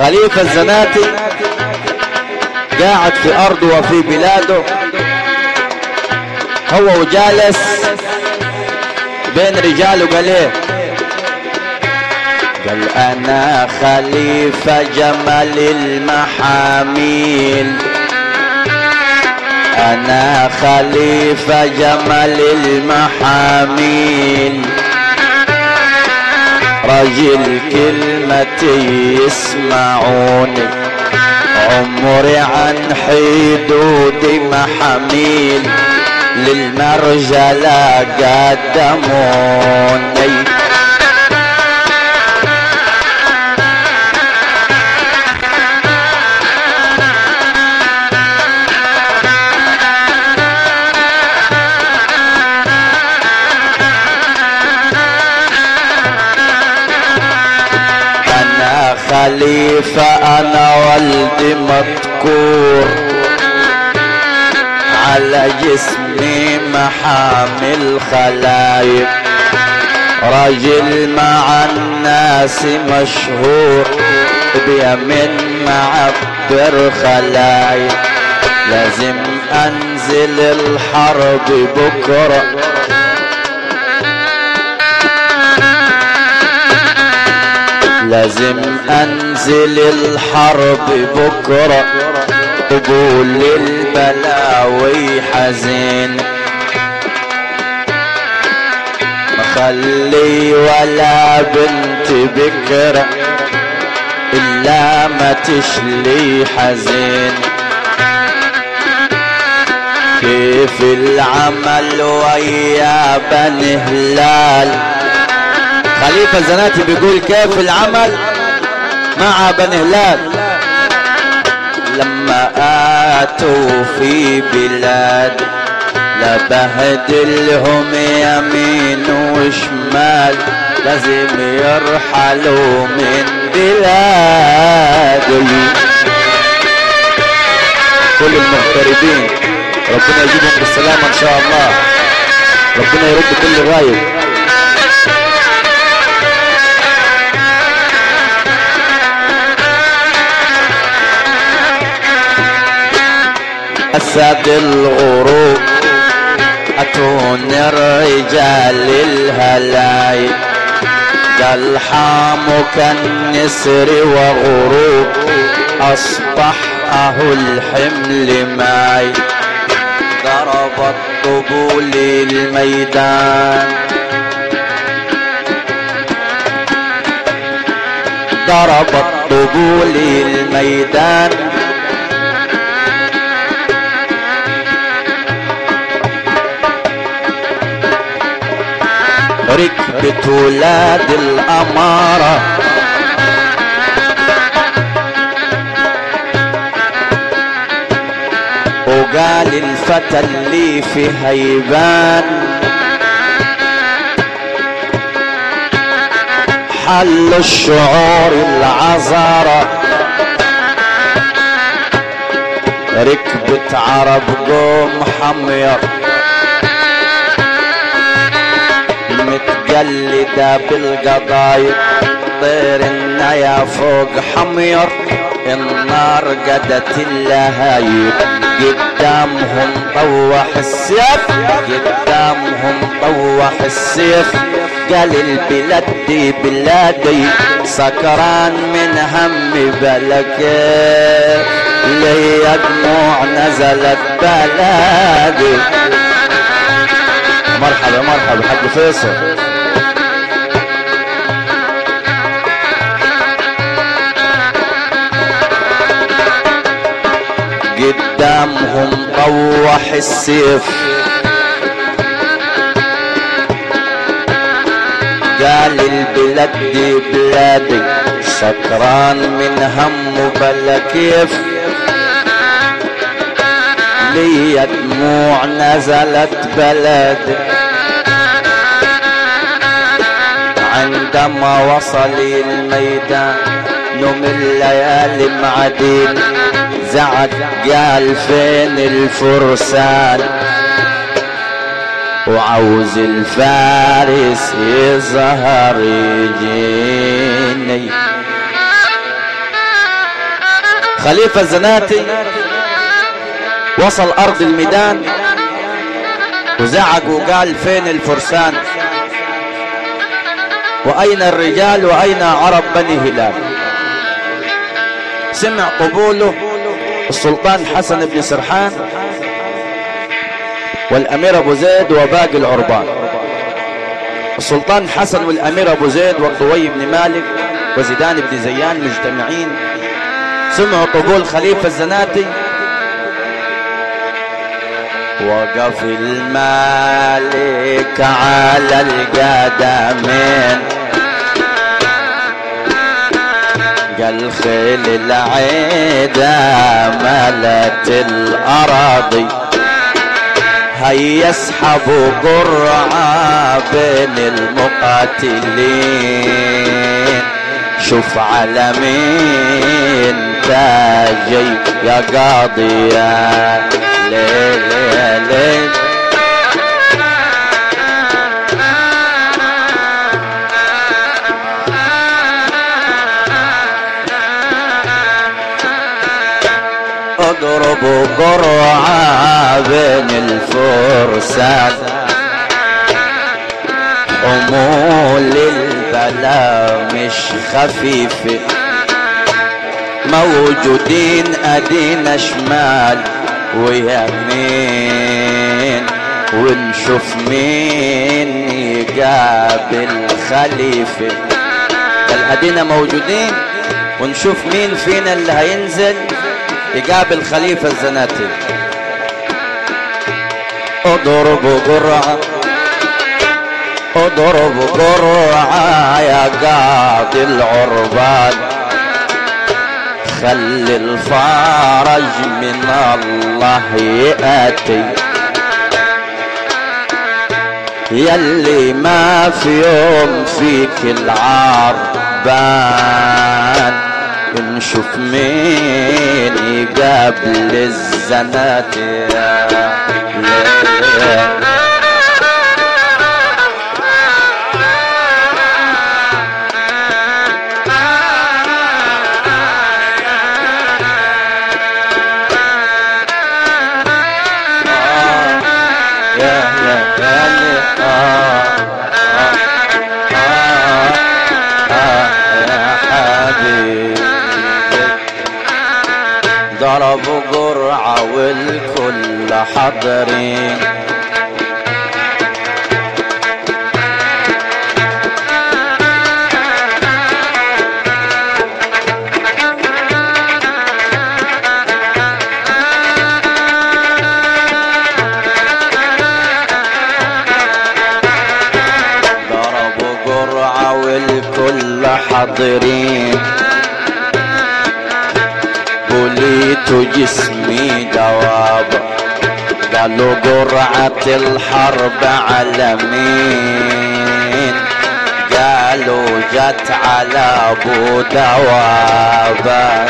خليفة الزناتي قاعد في أرضه وفي بلاده هو وجالس بين رجاله قال ايه قال انا خليفة جمل المحاميل انا خليفة جمل المحاميل رجل كلمتي يسمعوني عمري عن حدودي محاميل للمرجلة قدموني أنا خليفة أنا ولدي مذكور على جسمي محامل خلايق رجل مع الناس مشهور بيمن معبر خلايق لازم انزل الحرب بكره لازم انزل الحرب بكره قبول البلاوي حزين مخلي ولا بنت بكرة إلا ما تشلي حزين كيف العمل ويا بني هلال خليفة زناتي بيقول كيف العمل مع بني هلال لما آتوا في بلاد لبهدلهم يمين وشمال لازم يرحلوا من بلادي كل المغتربين ربنا يجيبهم بالسلامة ان شاء الله ربنا يرد كل غايب أسد الغروب أتون الرجال الهلاي قال حامو كالنسر وغروب أصبح أهو الحمل ماي ضرب الطبول الميدان ضرب الطبول الميدان ركبت ولاد الأمارة وقال الفتى اللي في هيبان حل الشعور العذارة ركبت عرب قوم حمير متجلدة بالقضايق طير النيا فوق حمير النار قدت اللهايب قدامهم طوح السيف قدامهم طوح السيف قال البلاد دي بلادي سكران من هم بلك لي دموع نزلت بلادي مرحبا مرحبا حق فيصل قدامهم طوح السيف قال البلاد دي بلادي سكران من هم بلا كيف لي دموع نزلت بلدي عندما وصل الميدان نوم الليالي معدين زعق قال فين الفرسان وعاوز الفارس يظهر يجيني خليفة الزناتي وصل أرض الميدان وزعق وقال فين الفرسان وأين الرجال وأين عرب بني هلال سمع قبوله السلطان حسن بن سرحان والأمير أبو زيد وباقي العربان السلطان حسن والأمير أبو زيد والضوي بن مالك وزيدان بن زيان مجتمعين سمعوا قبول خليفة الزناتي وقف المالك على القدمين قال خيل العيدة ملت الأراضي هيا اسحبوا قرعة بين المقاتلين شوف على مين تاجي يا قاضي يا ليل يا ليل اضربوا قرعة بين الفرسان حمول البلا مش خفيفة موجودين ادينا شمال ويمين ونشوف مين يقابل خليفة الادينا موجودين ونشوف مين فينا اللي هينزل يقابل خليفة الزناتي اضربوا قرعة اضربوا قرعة يا قاضي العربان خلي الفرج من الله يأتي يلي ما في يوم فيك العار بان نشوف مين يقابل الزنات يا ليل. يا يا يا لي آه آه آه آه يا حبيبي ضربوا قرعة والكل حاضرين ضربوا قرعة والكل حاضرين بليت جسمي دواب قالوا قرعة الحرب على مين قالوا جت على ابو دواب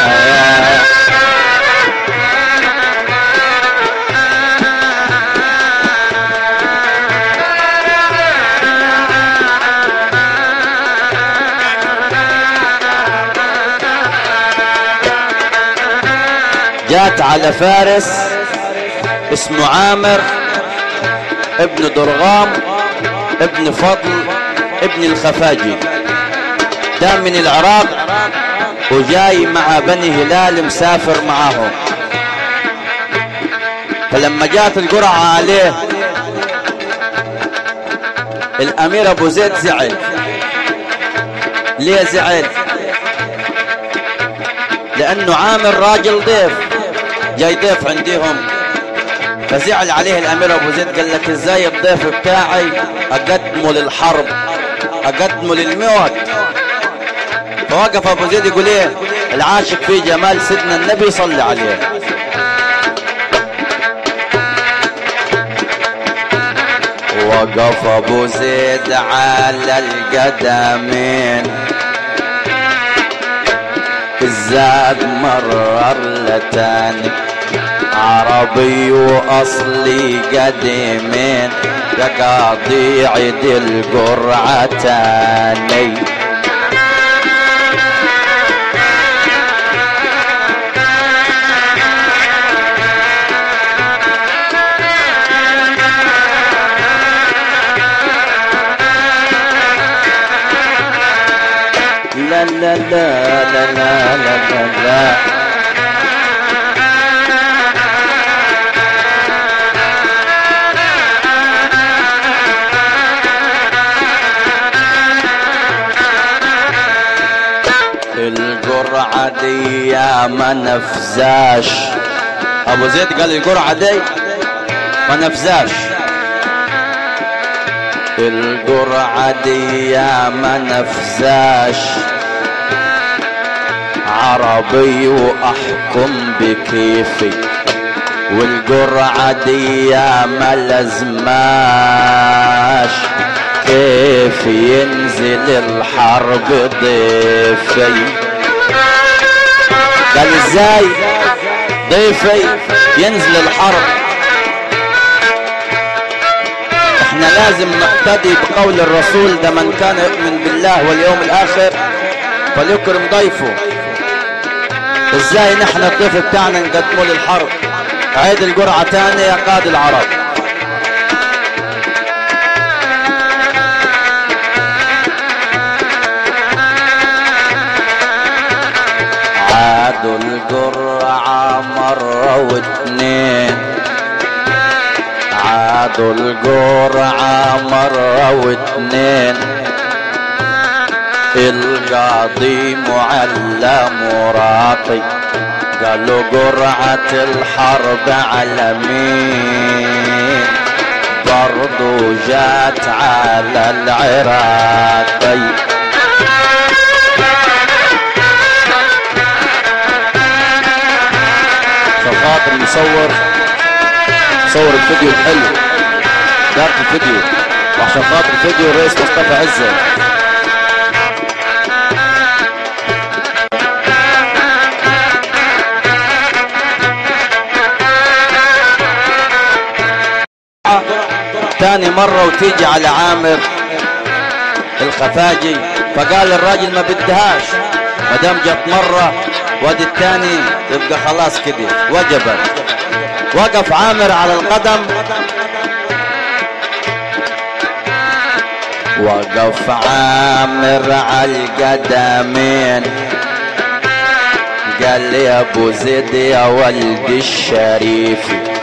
جات على فارس اسمه عامر ابن درغام ابن فضل ابن الخفاجي ده من العراق وجاي مع بني هلال مسافر معاهم فلما جات القرعة عليه الامير ابو زيد زعل ليه زعل لانه عامر راجل ضيف جاي ضيف عندهم فزعل عليه الامير ابو زيد قال لك ازاي الضيف بتاعي اقدمه للحرب اقدمه للموت فوقف ابو زيد يقول ايه العاشق في جمال سيدنا النبي صلى عليه وقف ابو زيد على القدمين الزاد مرر لتاني عربي واصلي قديمين يا قاضي عيد القرعة تاني لا لا لا لا لا لا لا لا الجرعة دي ما نفزاش ابو زيد قال الجرعة دي ما نفزاش الجرعة دي ما نفزاش عربي واحكم بكيفي والجرعة دي ما لازماش كيف ينزل الحرب ضيفي قال ازاي ضيفي ينزل الحرب احنا لازم نقتدي بقول الرسول ده من كان يؤمن بالله واليوم الاخر فليكرم ضيفه ازاي نحن الضيف بتاعنا نقدمه للحرب عيد الجرعة تاني يا قائد العرب عادوا الجرعة مرة واتنين عادوا الجرعة مرة واتنين القاضي معلى مراطي قالوا جرعة الحرب على مين برضو جات على العراقي عشان خاطر نصور صور الفيديو الحلو دارت الفيديو وعشان خاطر فيديو الرئيس مصطفى عزة تاني مرة وتيجي على عامر الخفاجي فقال الراجل ما بدهاش ما دام جت مرة وادي التاني يبقى خلاص كده وجبت وقف عامر على القدم وقف عامر على القدمين قال لي يا ابو زيد يا ولدي الشريف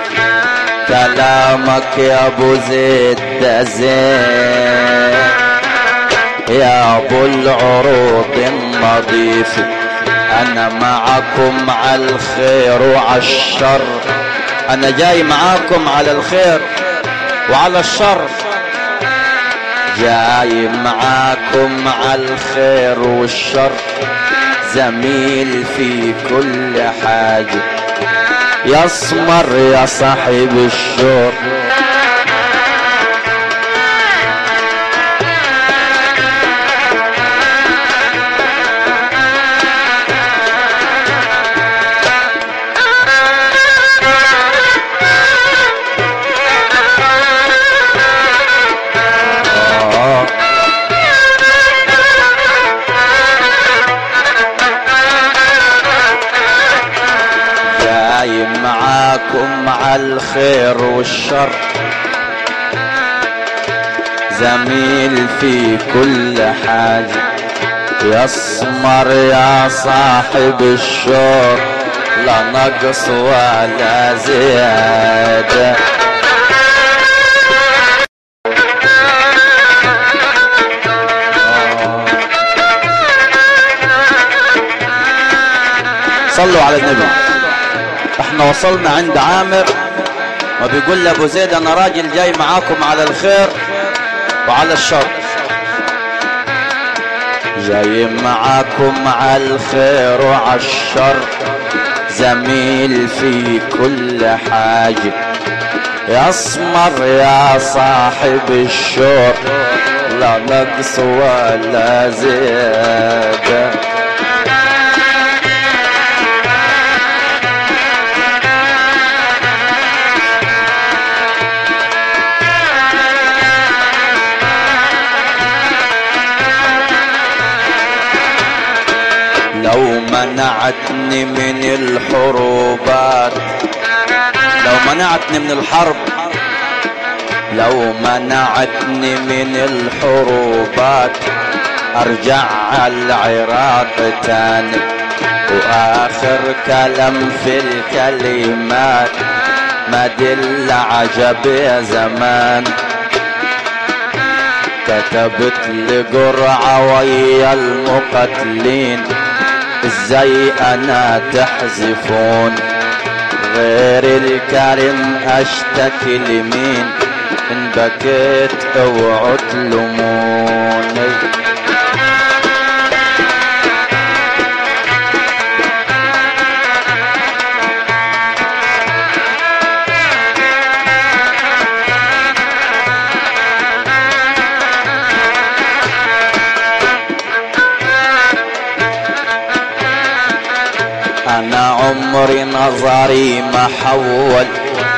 كلامك يا ابو زيد ده زين يا ابو العروض النظيف انا معكم على الخير وعلى الشر انا جاي معاكم على الخير وعلى الشر جاي معاكم على الخير والشر زميل في كل حاجة يسمر يا صاحب الشر آه. جاي معاكم على الخير والشر زميل في كل حاجة يسمر يا صاحب الشر لا نقص ولا زياده صلوا على النبي احنا وصلنا عند عامر وبيقول لابو زيد انا راجل جاي معاكم على الخير وعلى الشر جاي معاكم على الخير وعلى الشر زميل في كل حاجة يسمر يا صاحب الشر لا نقص ولا زياده لو منعتني من الحروبات لو منعتني من الحرب لو منعتني من الحروبات ارجع على العراق تاني واخر كلام في الكلمات ما دل عجب يا زمان كتبت لقرعة ويا المقتلين ازاي انا تحذفون غير الكريم اشتكي لمين ان بكيت اوعوا تلوموني انا عمري نظري ما حول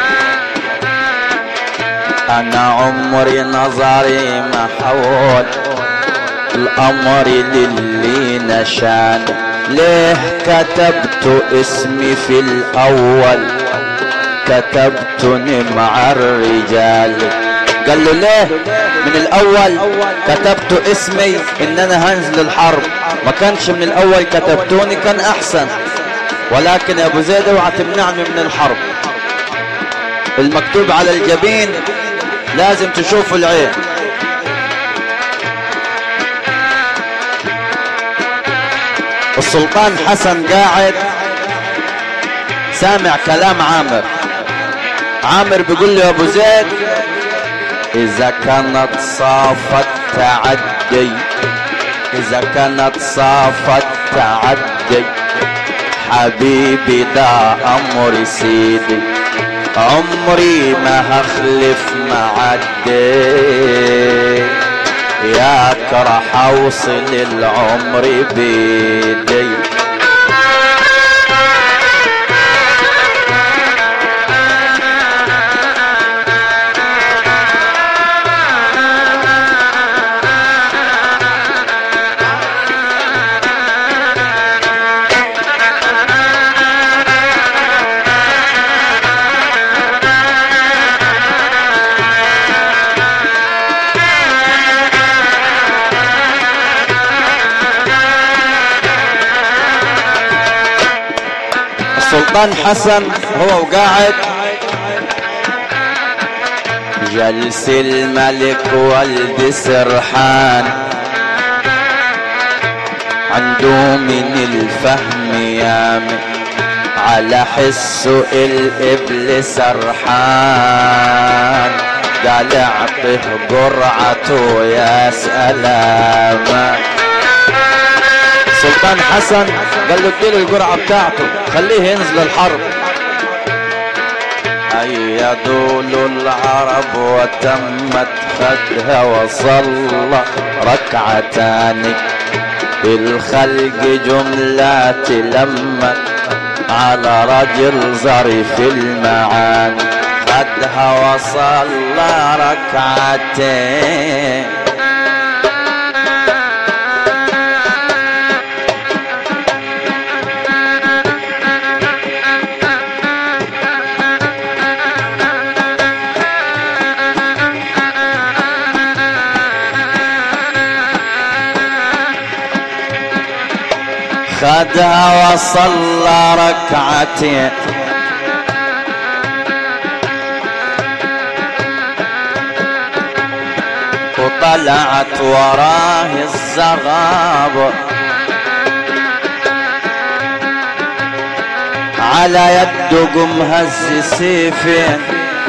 انا عمري نظري ما حول الامر للي نشان ليه كتبت اسمي في الاول كتبتني مع الرجال قال له ليه من الاول كتبت اسمي ان انا هنزل الحرب ما كانش من الاول كتبتوني كان احسن ولكن يا ابو زيد اوعى تمنعني من الحرب المكتوب على الجبين لازم تشوف العين السلطان حسن قاعد سامع كلام عامر عامر بيقول له يا ابو زيد اذا كانت صافت تعدي اذا كانت صافت تعدي حبيبي ده امر سيدي عمري ما هخلف معدي ياك راح اوصل العمر بيدي السلطان حسن هو وقاعد جلس الملك والد سرحان عنده من الفهم يامن على حسه الإبل سرحان قال اعطيه قرعته يا سلام سلطان حسن قال له اديله القرعه بتاعته خليه ينزل الحرب أيدوا العرب وتمت خدها وصلى ركعتان الخلق جملة تلمت على رجل ظريف المعاني خدها وصلى ركعتين خدها وصلى ركعتين وطلعت وراه الزغاب على يده قم هز سيفين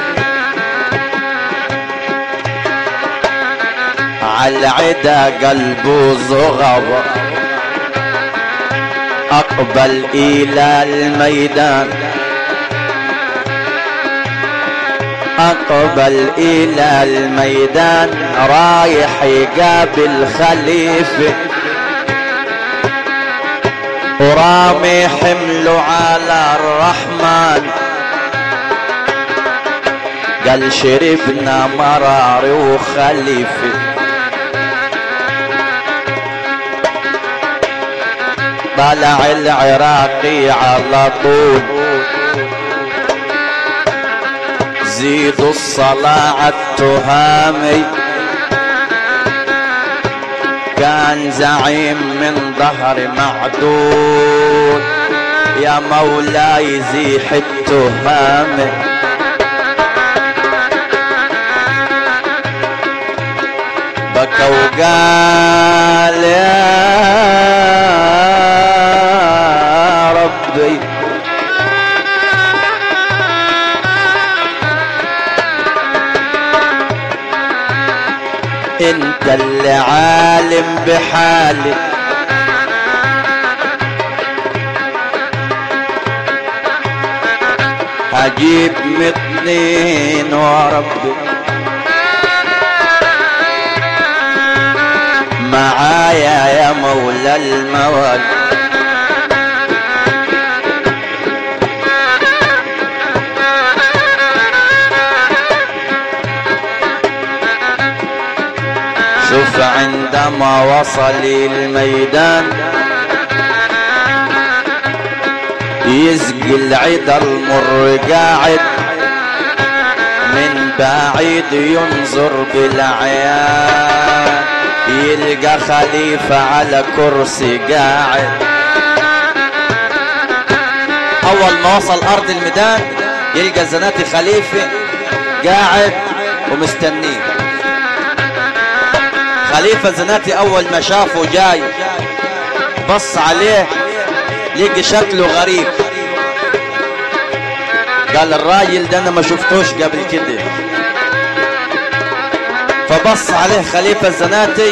على العدا قلبه زغب أقبل إلى الميدان أقبل إلى الميدان رايح يقابل خليفة ورامي حمله على الرحمن قال شربنا مرار وخليفه طلع العراقي على طول زيدوا الصلاة عالتهامي كان زعيم من ظهر معدود يا مولاي زيح التهامه بكى وقال يا ربي انت اللي عالم بحالي هجيب متنين وربي معايا يا مولى الموال شوف عندما وصل الميدان يسقي العدا المر قاعد من بعيد ينظر بالعيان يلقى خليفة على كرسي قاعد أول ما وصل أرض الميدان يلقى زناتي خليفة قاعد ومستنيه خليفة زناتي أول ما شافه جاي بص عليه لقي شكله غريب قال الراجل ده أنا ما شفتوش قبل كده فبص عليه خليفة الزناتي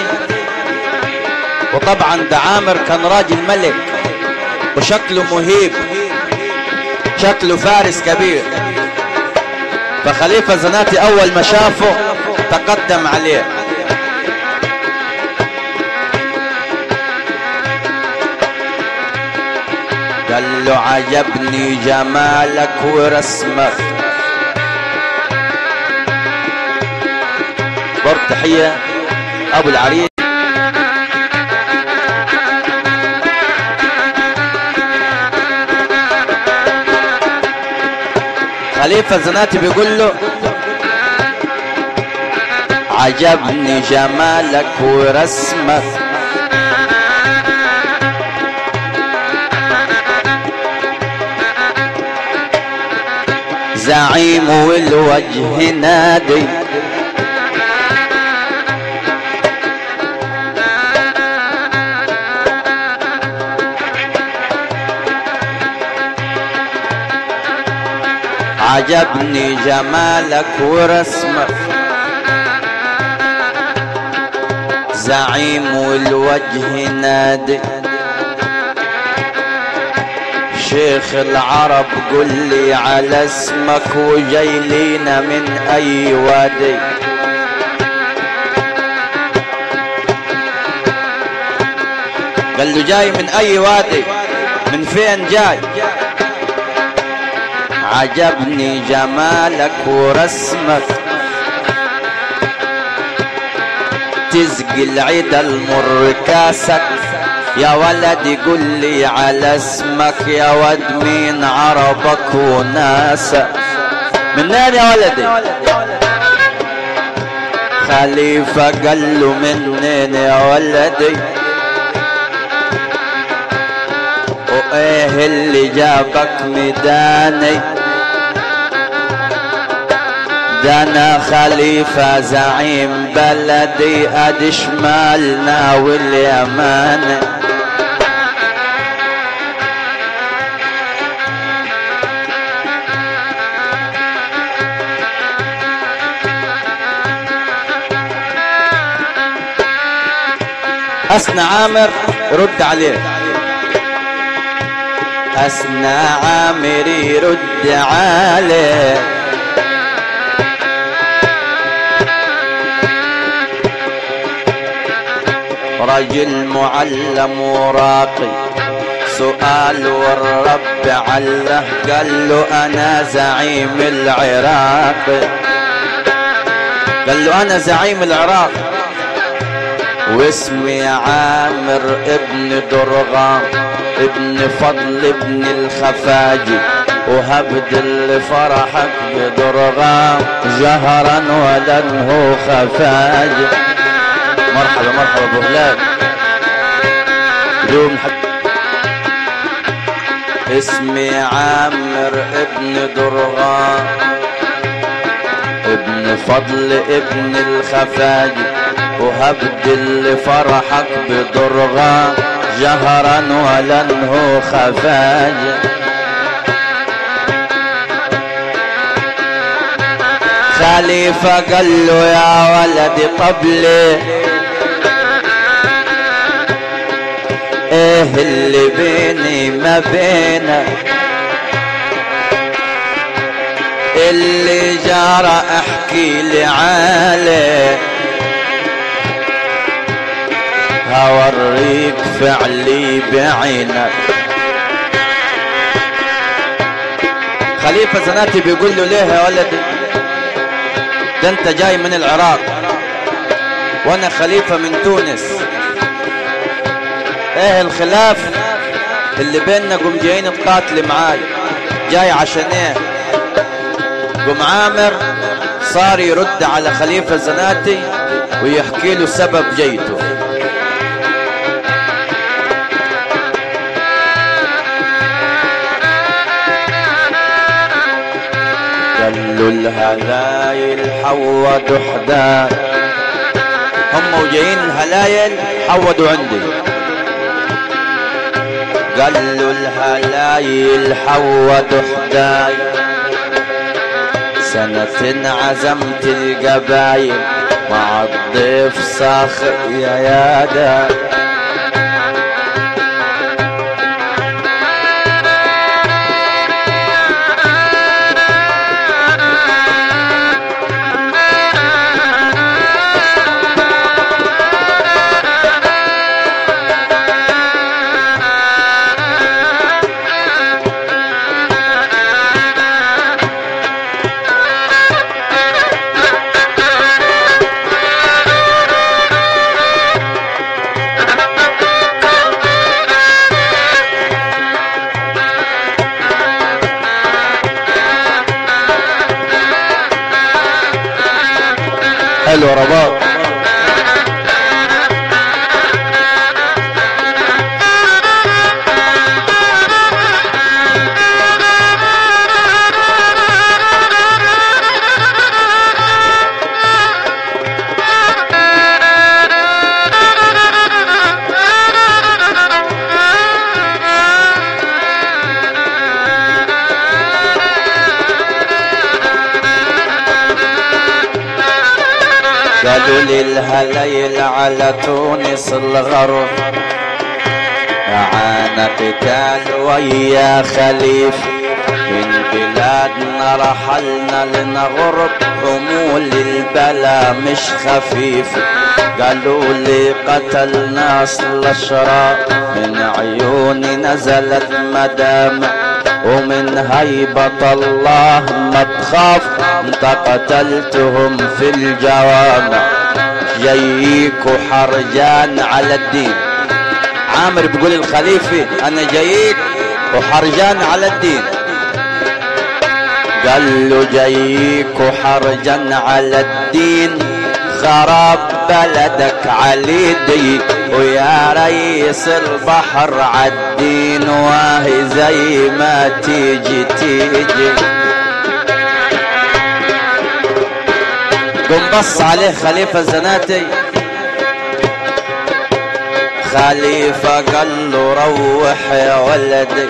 وطبعا ده عامر كان راجل ملك وشكله مهيب شكله فارس كبير فخليفة زناتي أول ما شافه تقدم عليه قال له عجبني جمالك ورسمك برضه تحية أبو العريس خليفة زناتي بيقول له عجبني جمالك ورسمك زعيم والوجه نادي عجبني جمالك ورسمك زعيم والوجه نادي شيخ العرب قل لي على اسمك وجاي لينا من اي وادي قال له جاي من اي وادي من فين جاي عجبني جمالك ورسمك تسقي العدا المر كاسك يا ولدي قل لي على اسمك يا ود مين عربك وناسك منين يا ولدي خليفة قال له منين يا ولدي وايه اللي جابك ميداني ده انا خليفة زعيم بلدي ادي شمالنا واليماني أسنى عامر رد عليه أسنى عامر يرد عليه رجل معلم وراقي سؤال والرب عله قال له أنا زعيم العراق قال له أنا زعيم العراق واسمي عامر ابن درغام ابن فضل ابن الخفاجي وهبدل فرحك بدرغام جهرا ولن هو خفاجي مرحبا مرحبا ابو هلال دوم حق اسمي عامر ابن درغان ابن فضل ابن الخفاج وهبدل فرحك بدرغا جهرا ولنه خفاج خليفة قال له يا ولدي قبلي ايه اللي بيني ما بينك اللي جرى احكي لي عليه هوريك فعلي بعينك خليفة زناتي بيقول له ليه يا ولدي ده انت جاي من العراق وانا خليفة من تونس ايه الخلاف اللي بيننا قوم جايين تقاتل معاي جاي عشان ايه قوم عامر صار يرد على خليفة زناتي ويحكي له سبب جيته قال له الهلايل حودوا حداد هم وجايين هلايل حودوا عندي قال له الهلايل حودوا حداي سنة عزمت القبايل مع الضيف صاخر يا يادا حلو رباط قالوا لي الهليل على تونس الغرب معانا قتال ويا خليف من بلادنا رحلنا لنغرب حمول البلا مش خفيف قالوا لي قتل ناس الاشرار من عيوني نزلت مدامع ومن هيبة الله ما تخاف انت قتلتهم في الجوامع جاييك وحرجان على الدين عامر بيقول الخليفة انا جاييك وحرجان على الدين قال له جاييك وحرجان على الدين خراب بلدك علي دي ويا ريس البحر عالدين واهي زي ما تيجي تيجي قم بص عليه خليفة الزناتي خليفة قال له روح يا ولدي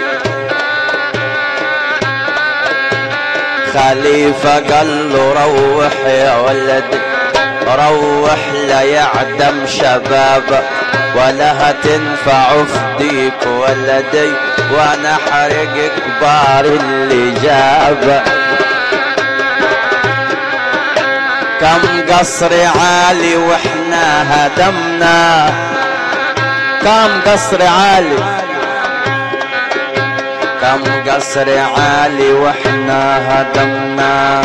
خليفة قال له روح يا ولدي روح لا يعدم شباب ولا هتنفع فديك ولدي وانا حرق كبار اللي جاب كم قصر عالي واحنا هدمنا كم قصر عالي كم قصر عالي واحنا هدمنا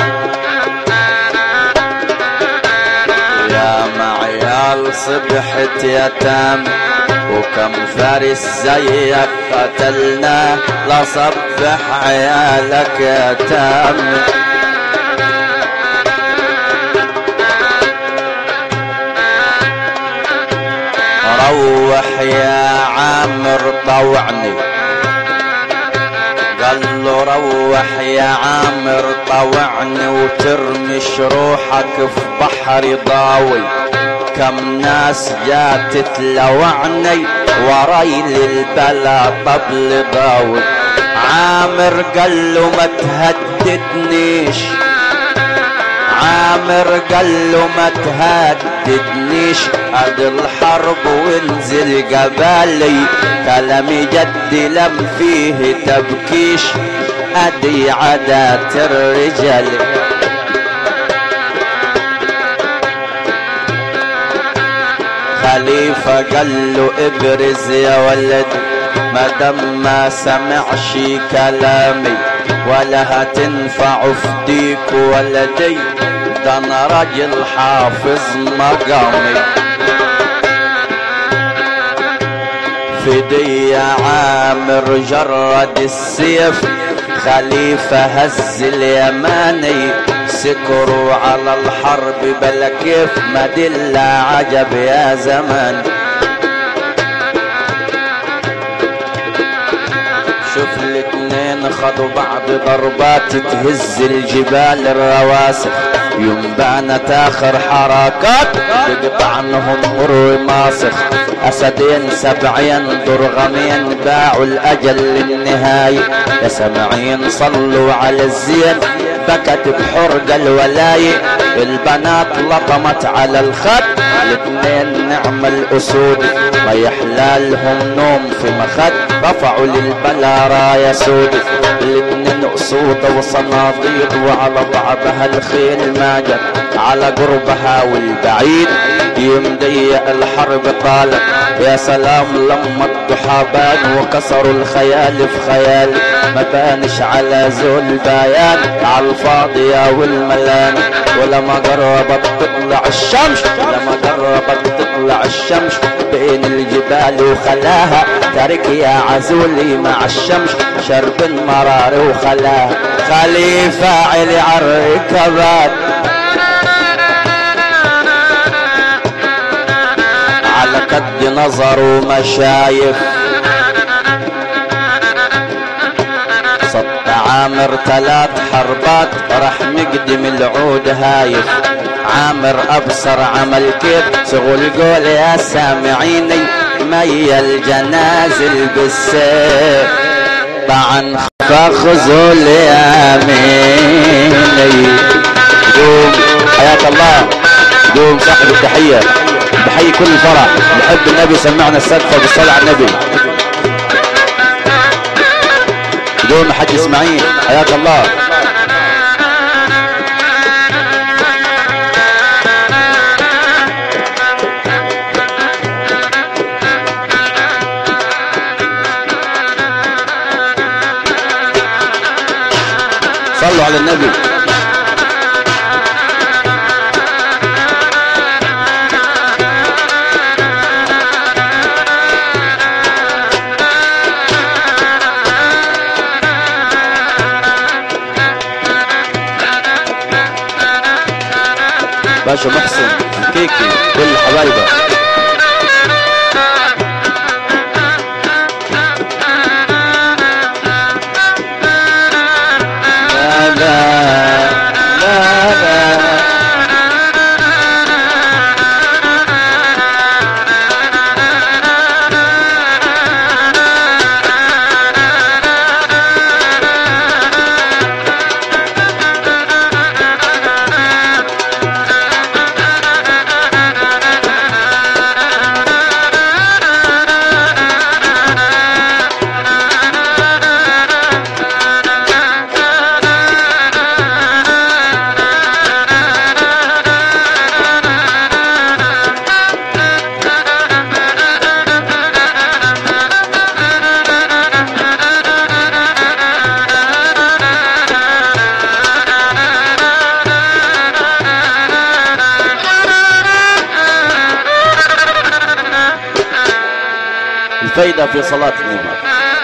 يا معيال صبحت يتام وكم فارس زيك قتلنا لا صبح عيالك يتام روح يا عامر طوعني قال له روح يا عامر طوعني وترمش روحك في بحر ضاوي كم ناس جات تلوعني وراي للبلا طبل ضاوي عامر قال له ما تهددنيش عامر قال له ما تهددنيش اد الحرب وانزل جبالي كلامي جد لم فيه تبكيش ادي عادات الرجال خليفة قال له ابرز يا ولد ما دام ما سمعش كلامي ولا هتنفع فديك ولدي ده انا راجل حافظ مقامي فدي يا عامر جرد السيف خليفة هز اليماني سكروا على الحرب بلا كيف ما دل عجب يا زمان شوف الاتنين خدوا بعض ضربات تهز الجبال الرواسخ يوم بانت اخر حركات تقطع عنهم مر ماسخ اسدين سبعين درغمين باعوا الاجل للنهاية يا سامعين صلوا على الزين بكت بحرق الولاية البنات لطمت على الخد الاثنين نعم الاسود ما يحلالهم نوم في مخد رفعوا للبلا راية سود الاثنين اسود وصناديد وعلى بعضها الخيل ما جت على قربها والبعيد يمضيق الحرب طالت يا سلام لما الضحى بان وكسروا الخيال في خيال ما بانش على زول بيان على الفاضية والملان ولما قربت تطلع الشمس لما قربت تطلع الشمس بين الجبال وخلاها ترك يا عزولي مع الشمس شرب مرار وخلاها خليفة علي عالركبات على قد نظر ومشايف صد عامر ثلاث حربات راح مقدم العود هايف عامر ابصر عمل كيف شغل قول يا سامعيني مي الجنازل بالسيف طعن فخذوا اليميني قوم حياك الله قوم صاحب التحيه بحيي كل الفرح نحب النبي سمعنا السقفه بالصلاه على النبي بدون حج اسماعيل حياك الله صلوا على النبي باشا محسن الكيكي كل حبايبه لا لا لا لا الفايدة في صلاة الإمام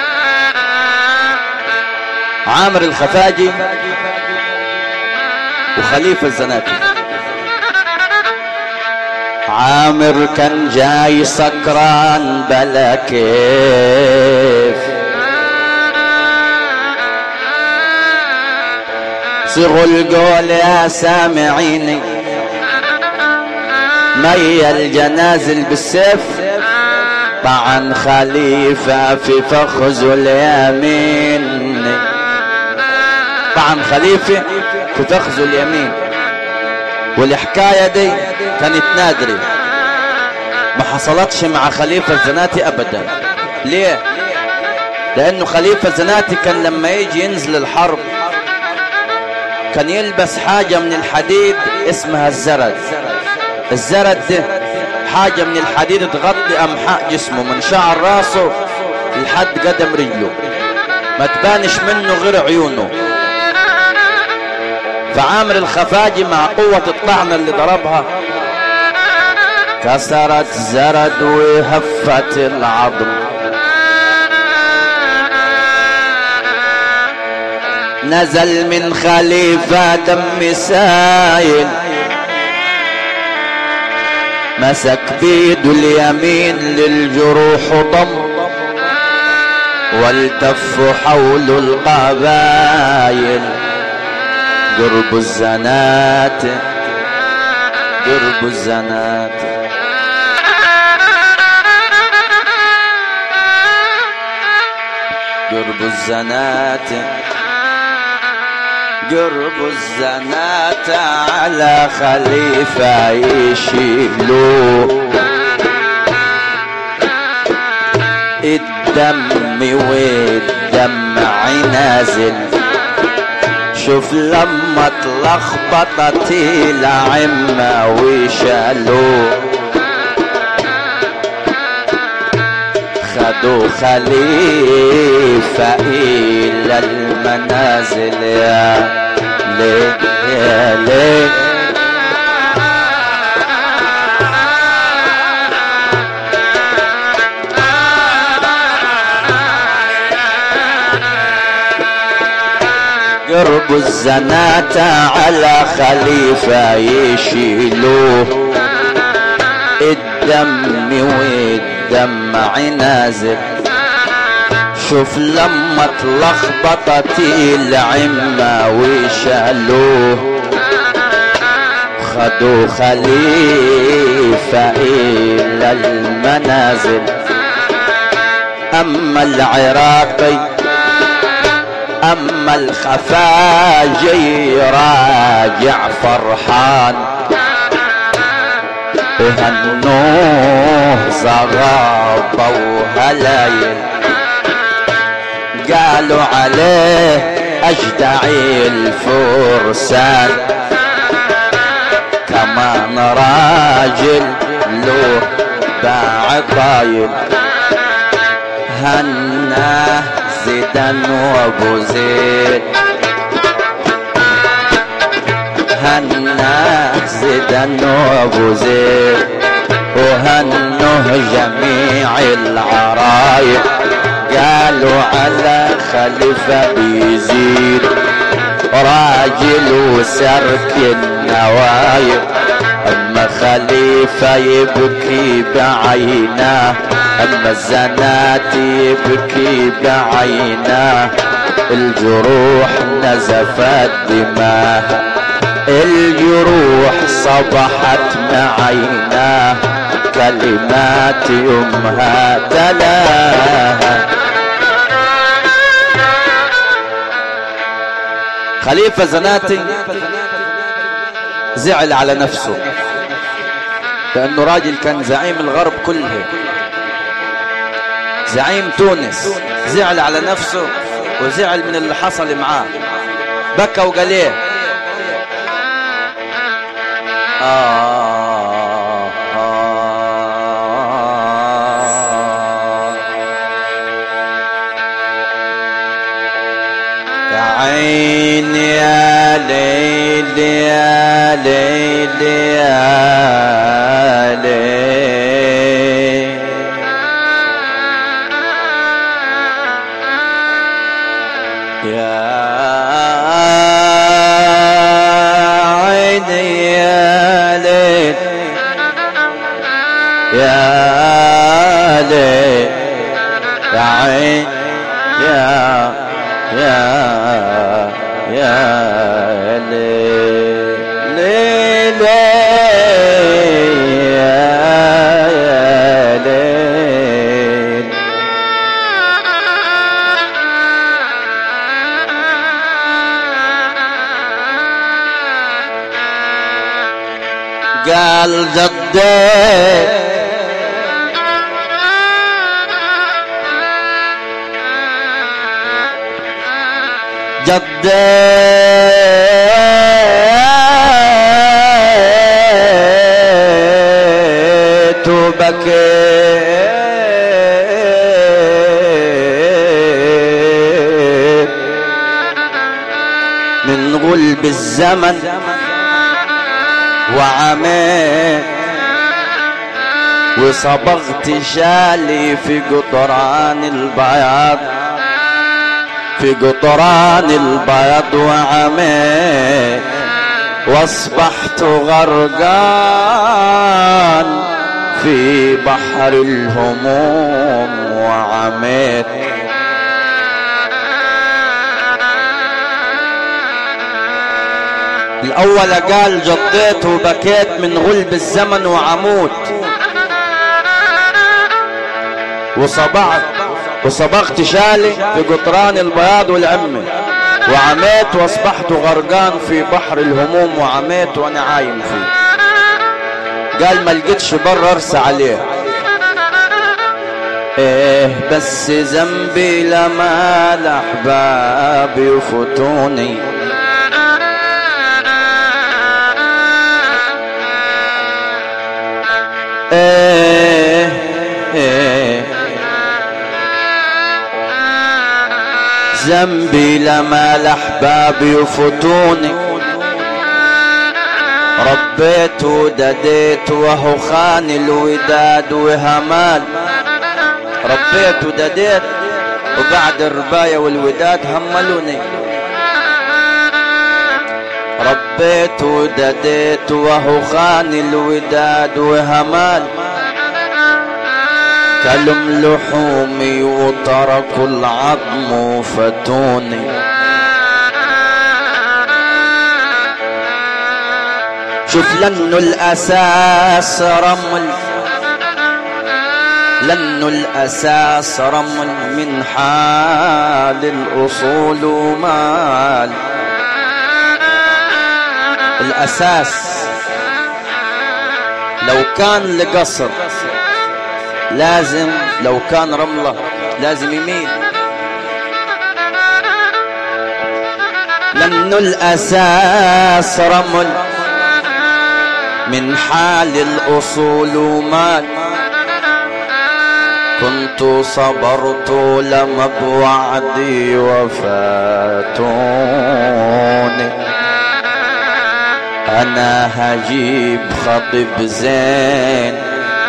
عامر الخفاجي وخليفة الزناتي عامر كان جاي سكران بلا كيف صغوا القول يا سامعيني مي الجنازل بالسيف طعن خليفة في فخذ اليمين طعن خليفة في فخذ اليمين والحكاية دي كانت نادرة ما حصلتش مع خليفة الزناتي أبدا ليه؟ لأنه خليفة الزناتي كان لما يجي ينزل الحرب كان يلبس حاجة من الحديد اسمها الزرد الزرد ده حاجة من الحديد تغطي أمحاء جسمه من شعر راسه لحد قدم رجله ما تبانش منه غير عيونه فعامر الخفاجي مع قوة الطعنة اللي ضربها كسرت زرد وهفت العظم نزل من خليفة دم سايل مسك بيده اليمين للجروح ضم والتف حول القبايل قرب الزنات قرب الزنات قرب الزنات قرب الزنات على خليفة يشيلوه الدم والدمع نازل شوف لما اتلخبطت العمة وشالوه خدوا خليفة إلى المنازل يا ليه يا ليه قرب الزنات على خليفة يشيلوه الدم والدمع نازل شوف لما اتلخبطت العمة وشالوه خدوا خليفة إلى المنازل أما العراقي أما الخفاجي راجع فرحان هنوه زغابة وهلايل قالوا عليه أجدع الفرسان كمان راجل له باع طايل هناه زيدان وابو زيد هناه زيدان وابو زيد وهنه جميع العرايق قالوا على خليفة بيزيد راجل وسرك النوايق أما خليفة يبكي بعيناه أما الزنات يبكي بعيناه الجروح نزفت دماه الجروح صبحت معيناه كلمات يمها تلاها خليفة زناتي زعل على نفسه لأنه راجل كان زعيم الغرب كله زعيم تونس زعل على نفسه وزعل من اللي حصل معاه بكى وقال ايه آه آه يا عين يا ليل يا ليل يا ليل يا عيني يا ليل يا عين يا يا يا ليل ليل يا يا ليل قال جدي جديت وبكيت من غلب الزمن وعميت وصبغت شالي في قطران البياض في قطران البيض وعميت واصبحت غرقان في بحر الهموم وعميت الأول قال جضيت وبكيت من غلب الزمن وعموت وصبعت وصبغت شالي في قطران البياض والعمة وعميت واصبحت غرقان في بحر الهموم وعميت وانا عايم فيه قال ما لقيتش بر ارسى عليه ايه بس ذنبي لما الاحباب يفوتوني ايه ايه ذنبي لما الاحباب يفوتوني ربيت ودديت وهو خان الوداد وهمال ربيت ودديت وبعد الرباية والوداد هملوني ربيت ودديت وهو خان الوداد وهمال كلم لحومي وتركوا العظم وفتوني شوف لانه الاساس رمل لانه الاساس رمل من حال الاصول ومال الاساس لو كان لقصر لازم لو كان رملة لازم يميل لأنه الأساس رمل من حال الأصول ومال كنت صبرت لما بوعدي وفاتوني أنا هجيب خطيب زين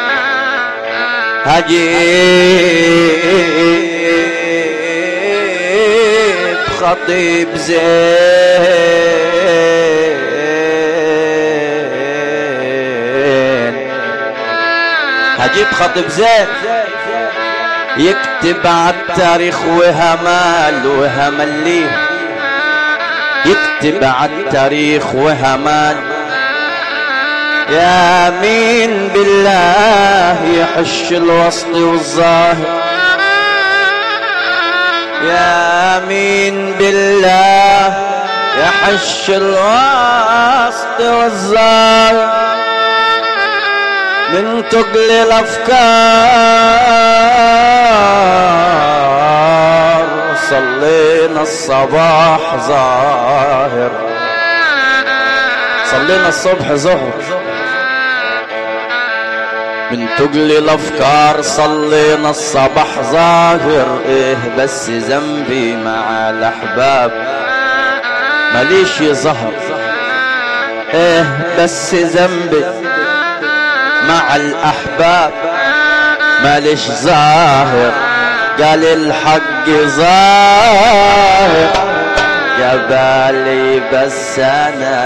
هجيب خطيب زين هجيب خطيب زين يكتب عالتاريخ وهمال وهمل ليه يكتب عالتاريخ وهمال يا مين بالله يحش الوسط والظاهر يا مين بالله يحش الوسط والظاهر من تقل الافكار صلينا الصباح ظاهر صلينا الصبح ظهر من تقل الافكار صلينا الصباح ظاهر ايه بس ذنبي مع الاحباب ماليش ظهر ايه بس ذنبي مع الاحباب ماليش ظاهر قال الحق ظاهر يا بالي بس انا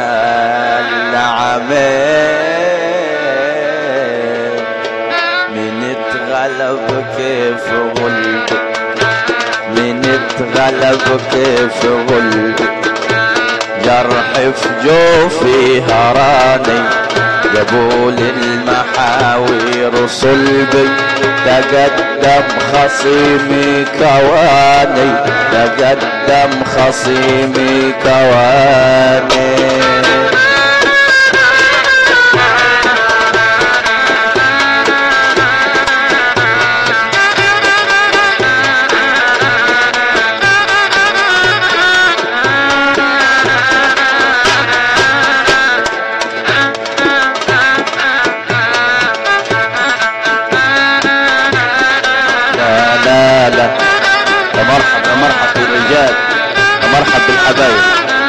اللي عميت من اتغلب اتغلب كيف غلب من اتغلب كيف غلب جرح في جوفي هراني جابوا المحاوير صلبي تقدم خصيمي كواني تقدم خصيمي كواني لا لا لا يا مرحب يا مرحب بالرجال يا مرحب بالحبايب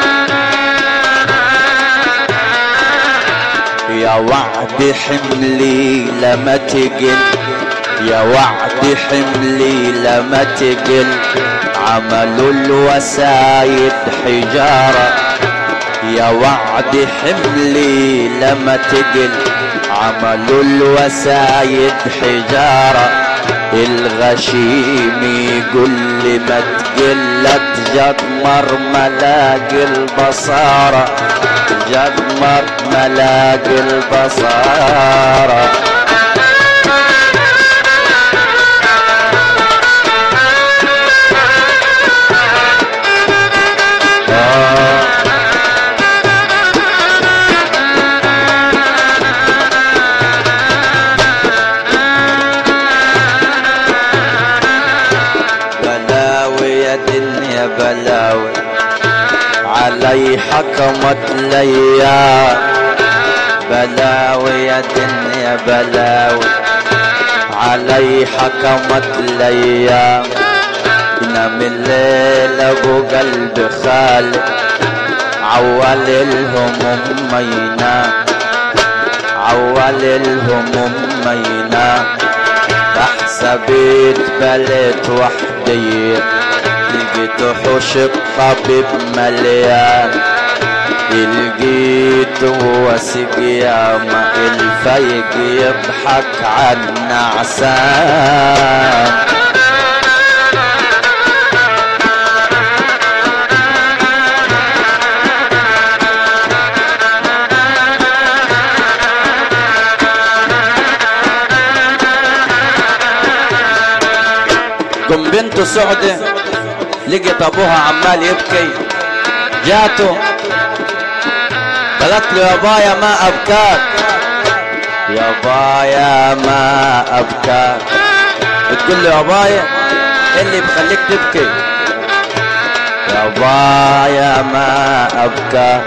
يا وعد حملي لما تقل يا وعد حملي لما تقل عملوا الوسايد حجارة يا وعد حملي لما تقل عملوا الوسايد حجارة الغشيم يقول لي ما تقلت جدمر ملاقي البصارة جدمر ملاقي البصارة آه بلاوي يا دنيا بلاوي علي حكمت ليا بلاوي يا دنيا بلاوي علي حكمت ليا نام الليل ابو قلب خالي عول الهموم ما ينام عول الهموم ما ينام بحسبيت بليت وحدي لقيت حوش الطبيب مليان لقيت وسق ياما الفيق يضحك عنا عسان قم بنت سعدة لقيت ابوها عمال يبكي جاته قالت له يا بايا ما ابكاك يا بايا ما ابكاك بتقول له يا بايا إيه اللي بخليك تبكي يا بايا ما ابكاك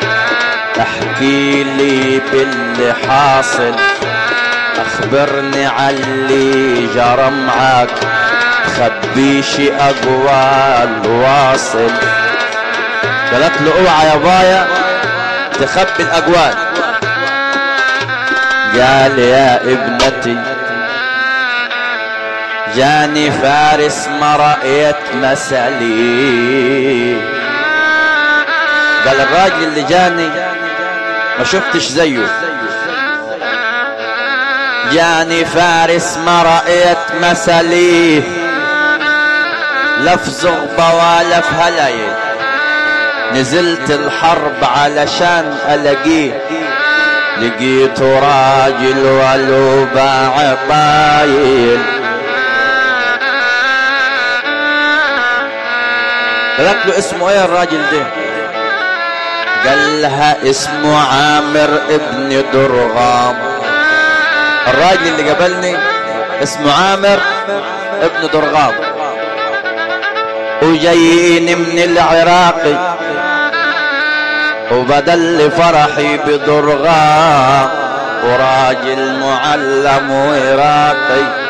احكي لي باللي حاصل اخبرني علي جرى معاك خبيش اقوال واصل قالت له اوعى يا بايا تخبي الاقوال قال يا ابنتي جاني فارس ما رأيت مثلي قال الراجل اللي جاني ما شفتش زيه جاني فارس ما رأيت مثلي لف زغبة ولا في هلايل نزلت الحرب علشان ألاقيه لقيته راجل ولو باع طايل قالت له اسمه ايه الراجل ده قال لها اسمه عامر ابن درغام الراجل اللي قبلني اسمه عامر ابن درغام وجايين من العراق وبدل فرحي بدرغام وراجل معلم وعراقي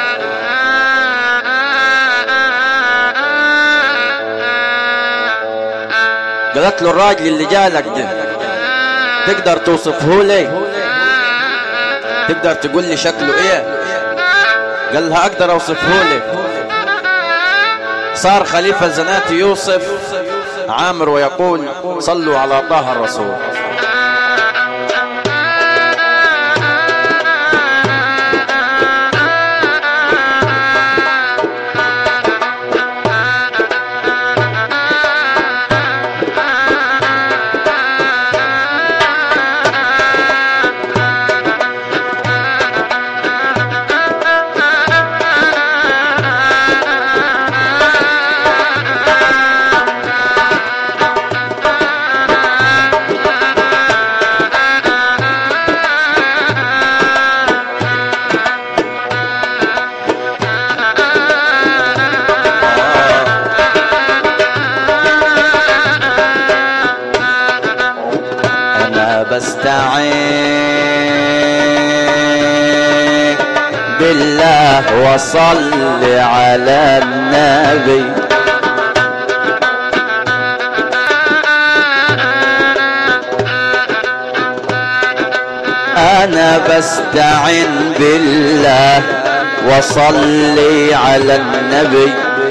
قالت له الراجل اللي جالك ده تقدر توصفه لي تقدر تقول لي شكله ايه قال لها اقدر اوصفه لك صار خليفة الزناتي يوصف عامر ويقول صلوا على طه الرسول وصل على النبي انا بستعن بالله وصلي على النبي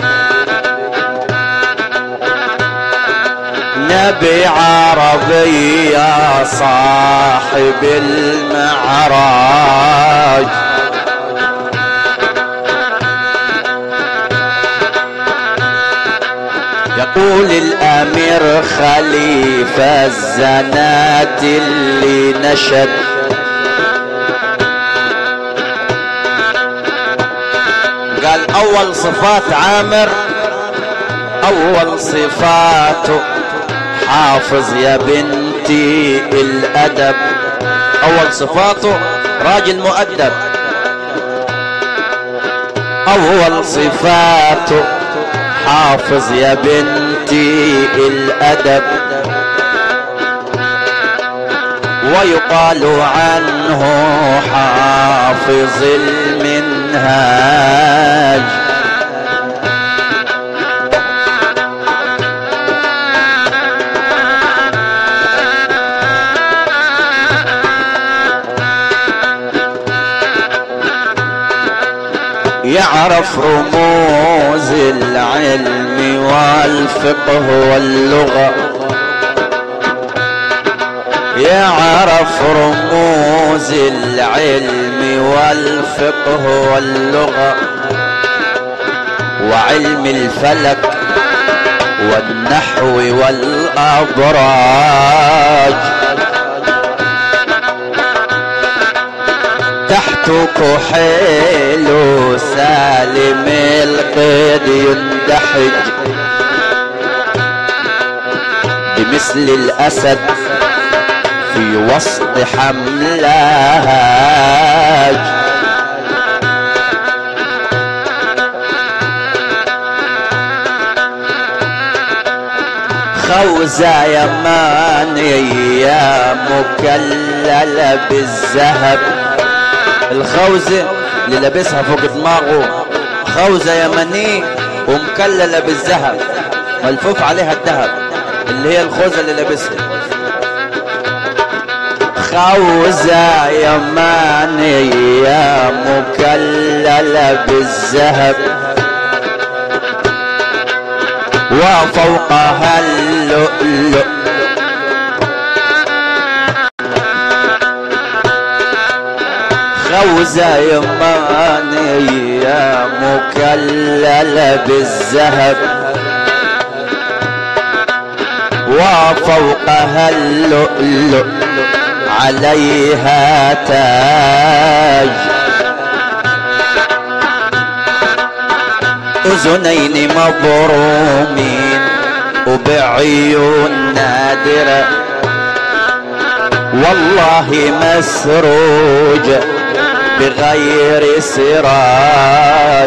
نبي عربي يا صاحب المعراج يقول الامير خليفة الزنات اللي نشد قال اول صفات عامر اول صفاته حافظ يا بنتي الادب اول صفاته راجل مؤدب اول صفاته حافظ يا بنتي الادب ويقال عنه حافظ المنهاج يعرف رموز العلم والفقه واللغة يعرف رموز العلم والفقه واللغة وعلم الفلك والنحو والأبراج تحت كحيل سالم القيد يندحج بمثل الأسد في وسط حملاج خوزة يماني يا مكللة بالذهب الخوذة اللي لابسها فوق دماغه خوذة يمنية ومكللة بالذهب ملفوف عليها الذهب اللي هي الخوذة اللي لابسها خوذة يمانية مكللة بالذهب وفوقها اللؤلؤ خوذة يمانية مكللة بالذهب وفوقها اللؤلؤ عليها تاج أذنين مبرومين وبعيون نادرة والله مسروج بغير سراج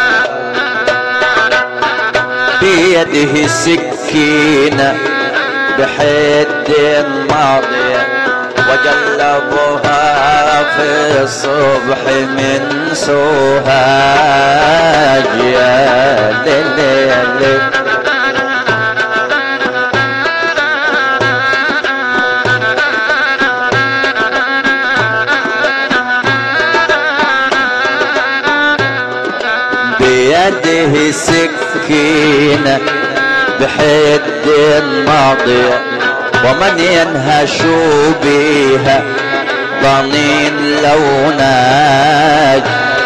بيده سكينة بحد ماضية وجلبها في الصبح من سوهاج يا ليل بيده سكينة بحد ماضية ومن ينهش بها ضنين لوناج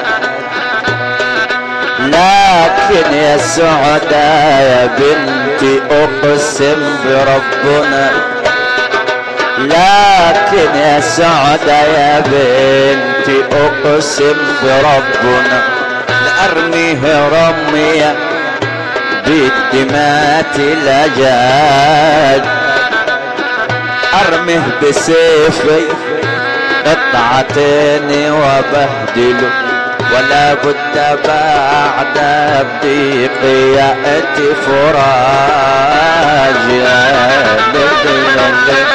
لكن يا سعدى يا بنتي اقسم بربنا لكن يا سعدى يا بنتي اقسم بربنا لارميه رميه بالدمات الاجاج ارمه بسيفي قطعتين وبهدله ولا بد بعد بضيق يأتي فراج يا ليل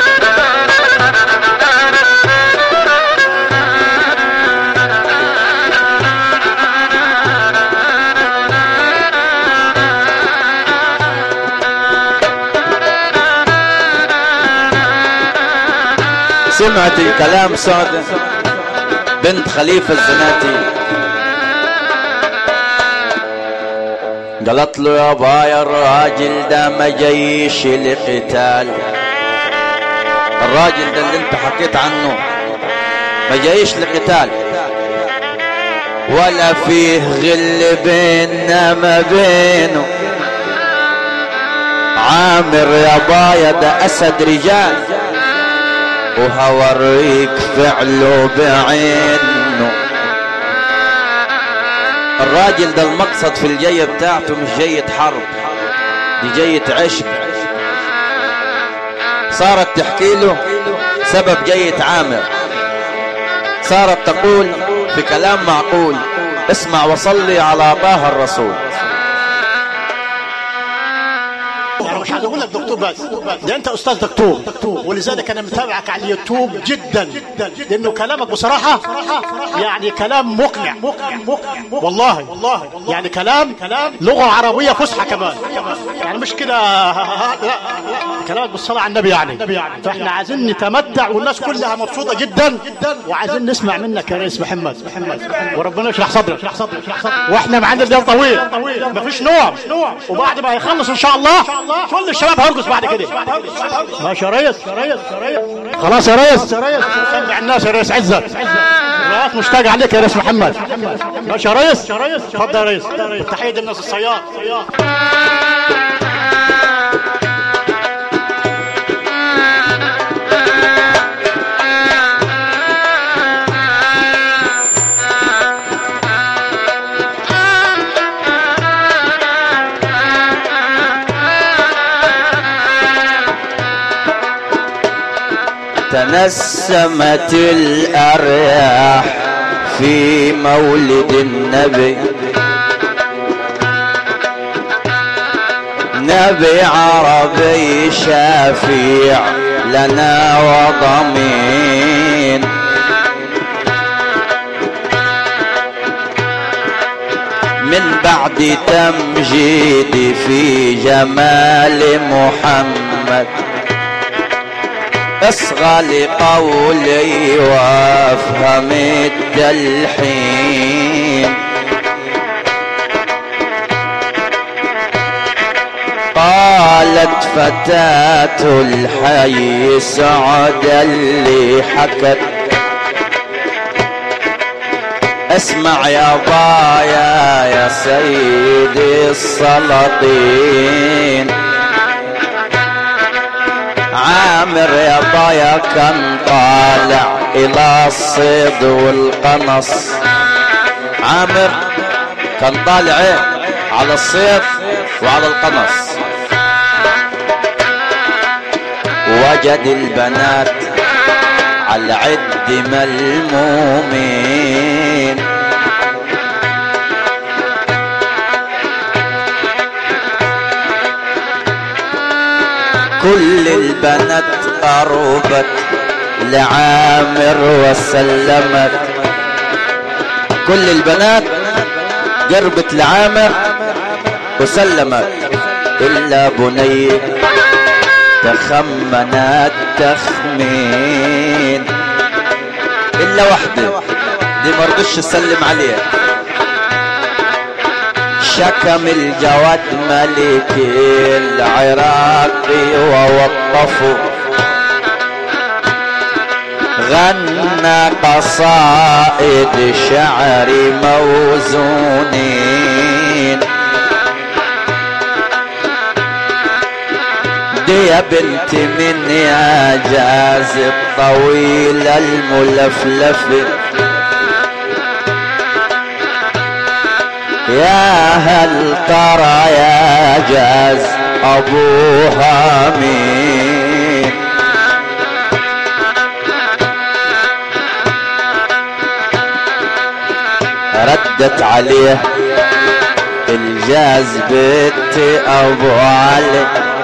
سمعت كلام سعدة بنت خليفة الزناتي قالت له يا بايا الراجل ده ما جيش لقتال الراجل ده اللي انت حكيت عنه ما جايش لقتال ولا فيه غل بيننا ما بينه عامر يا بايا ده اسد رجال وهوريك فعله بعينه الراجل ده المقصد في الجية بتاعته مش جية حرب دي جية عشق صارت تحكي له سبب جية عامر صارت تقول في كلام معقول اسمع وصلي على طه الرسول انا مش عايز اقول لك دكتور بس ده انت استاذ دكتور ولذلك انا متابعك على اليوتيوب جدا لانه كلامك بصراحه يعني كلام مقنع والله والله يعني كلام لغه عربيه فصحى كمان يعني مش كده لا كلامك بالصلاه على النبي يعني فاحنا عايزين نتمتع والناس كلها مبسوطه جدا وعايزين نسمع منك يا ريس محمد وربنا يشرح صدرك واحنا معانا الليل طويل مفيش نوع وبعد ما يخلص ان شاء الله كل الشباب هيرقص بعد كده ماشي يا ريس خلاص يا ريس سمع الناس يا ريس عزت الناس مشتاق عليك يا ريس محمد ماشي يا ريس اتفضل يا ريس تحيه الناس الصياد تنسمت الأرياح في مولد النبي نبي عربي شفيع لنا وضمين من بعد تمجيدي في جمال محمد اصغى لقولي وافهم التلحين قالت فتاة الحي سعد اللي حكت اسمع يا بايا يا سيدي السلاطين عامر يا بايا كان طالع الى الصيد والقنص عامر كان طالع ايه على الصيد وعلى القنص وجد البنات على عد ملمومين كل البنات قربت لعامر وسلمت كل البنات قربت لعامر وسلمت إلا بني تخمنت تخمين إلا وحدة دي مرضش تسلم عليها شكم الجواد ملك العراق ووقفوا غنى قصائد شعر موزونين دي يا بنت من يا جاز الطويل الملفلف يا هل ترى يا جاز ابوها مين ردت عليه الجاز بنت ابو علي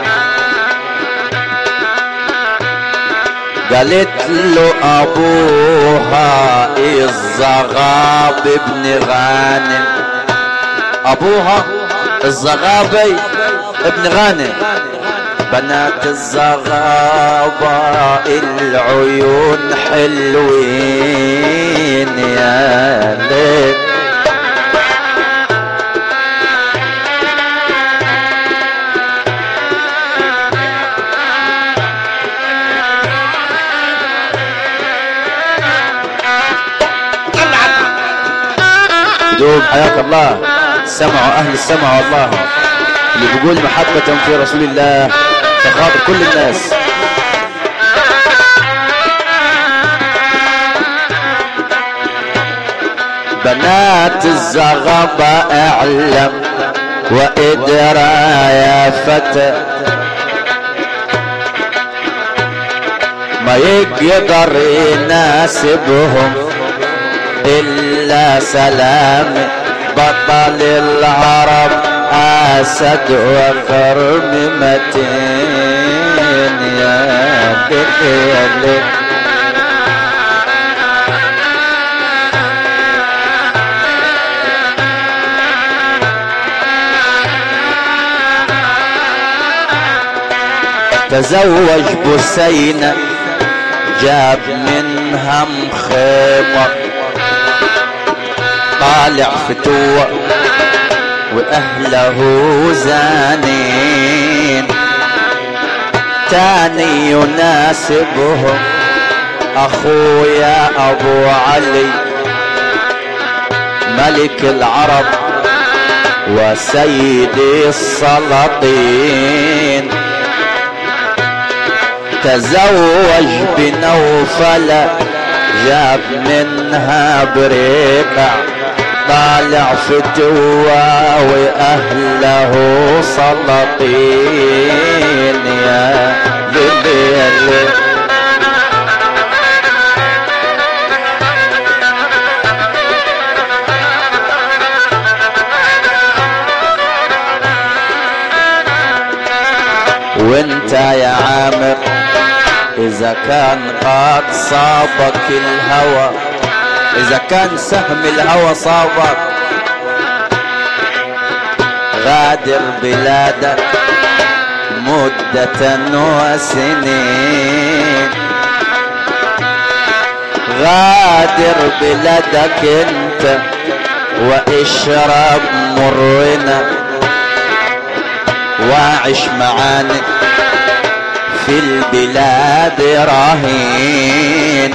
قالت له ابوها الزغاب ابن غانم ابوها الزغابي ابن غانم بنات الزغابة العيون حلوين يا ليل دوب حياك الله سمعوا اهل السمع والله اللي بيقول محبة في رسول الله تخاطب كل الناس بنات الزغبة اعلم وادرى يا فتى ما يقدر يناسبهم إلا سلام بطل العرب أسد وقرم متين يا ليل تزوج بسينة جاب منها مخيمة طالع فتوة وأهله زانين تاني يناسبهم أخويا أبو علي ملك العرب وسيدي السلاطين تزوج بنوفل جاب منها بريقع طالع فتوى واهله سلاطين يا ليل وانت يا عامر اذا كان قد صابك الهوى اذا كان سهم الهوى صابك غادر بلادك مدة وسنين غادر بلادك انت واشرب مرنا واعش معانا في البلاد رهين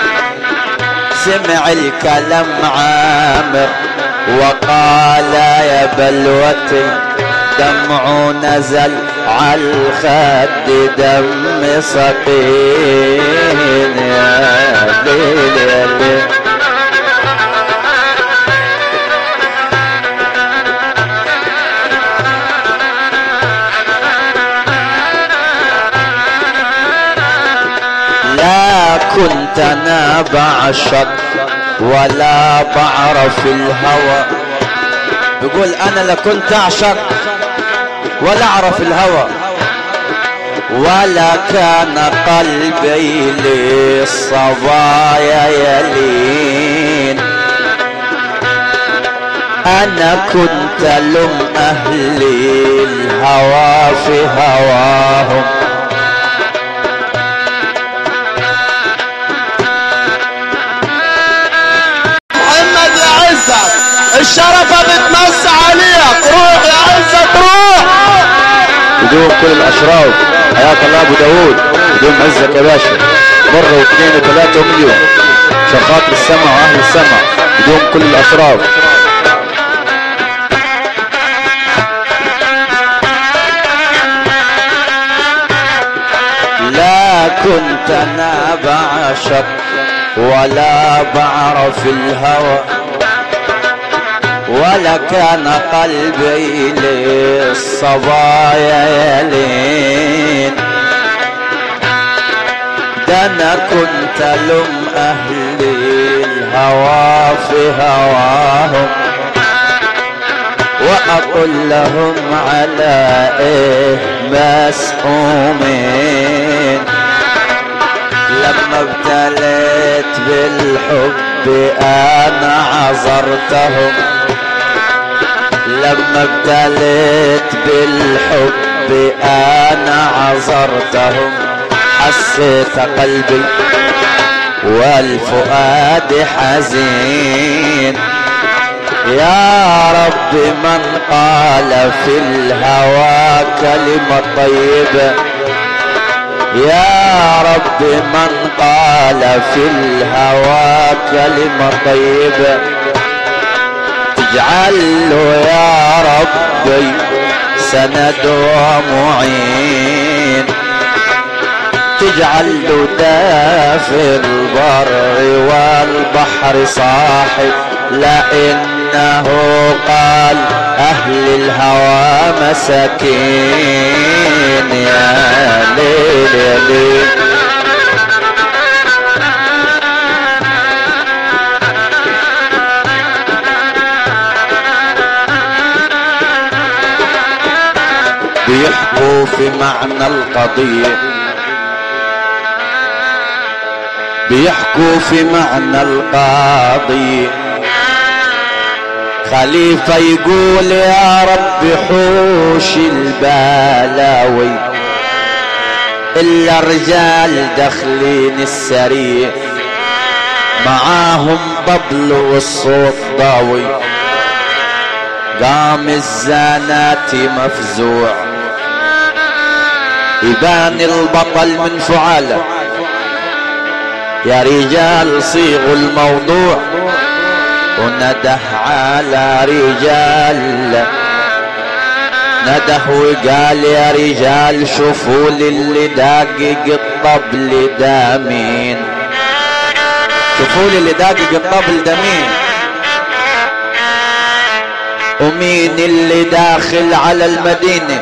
سمع الكلام عامر وقال يا بلوتي دمع نزل على الخد دم سقين يا ليل يا ليل لا كنت انا بعشق ولا بعرف الهوى بيقول انا لا كنت اعشق ولا اعرف الهوى ولا كان قلبي للصبايا يلين انا كنت لم اهلي الهوى في هواهم محمد يا عزت الشرفة بتمس عليك روح يا عزت روح بدون كل الاشراف حياك الله ابو داوود بدون عزك يا باشا مرة واثنين وثلاثة ومليون عشان خاطر السمع واهل السمع بدون كل الاشراف لا كنت انا بعشق ولا بعرف الهوى ولا كان قلبي للصبايا يلين ده انا كنت لم اهلي الهوى في هواهم واقول لهم على ايه مسؤومين لما ابتليت بالحب انا عذرتهم لما ابتليت بالحب ربي انا عذرتهم حسيت قلبي والفؤاد حزين يا رب من قال في الهوى كلمة طيبة يا رب من قال في الهوى كلمة طيبة اجعل له يا ربي سند ومعين تجعل له دافي البر والبحر صاحب لانه قال اهل الهوى مساكين يا ليل يا ليل بيحكوا في معنى القضيه بيحكوا في معنى القاضي خليفة يقول يا رب حوش البلاوي إلا الرجال داخلين السرير معاهم طبل والصوت ضاوي قام الزاناتي مفزوع يبان البطل من فعاله يا رجال صيغوا الموضوع ونده على رجال نده وقال يا رجال شوفوا لي اللي داقق الطبل ده مين شوفوا لي اللي داقق الطبل ده مين ومين اللي داخل على المدينه